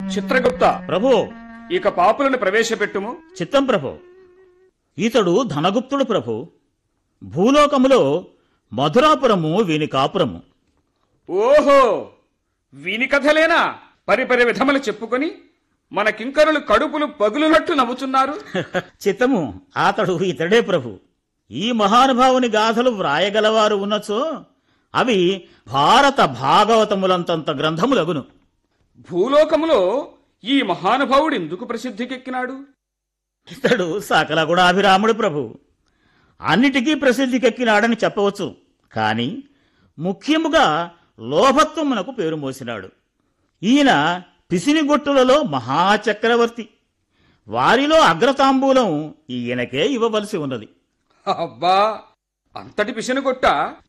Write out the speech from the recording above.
చిత్రగుప్త ప్రభు ఇక పాపులను ప్రవేశపెట్టుము చిత్తం ప్రభు ఇతడు ధనగుప్తుడు ప్రభు భూలోకములో మధురాపురము వీని కాపురము ఓహో వీని కథలేనా పరిపరి విధములు చెప్పుకొని మన కింకరులు కడుపులు పగులునట్టు నవ్వుతున్నారు చిత్తము అతడు ఇతడే ప్రభు ఈ మహానుభావుని గాథలు వ్రాయగలవారు ఉన్నచో అవి భారత భాగవతములంతంత గ్రంథములగును భూలోకములో ఈ మహానుభావుడు ఎందుకు ప్రసిద్ధికెక్కినాడు ఇతడు సకల గుణాభిరాముడు ప్రభు అన్నిటికీ ప్రసిద్ధికెక్కినాడని చెప్పవచ్చు కాని ముఖ్యముగా లోభత్వమునకు పేరు మోసినాడు ఈయన పిసినిగొట్టులలో మహాచక్రవర్తి వారిలో అగ్రతాంబూలం ఈయనకే ఇవ్వవలసి ఉన్నది అబ్బా అంతటి పిశనుగొట్ట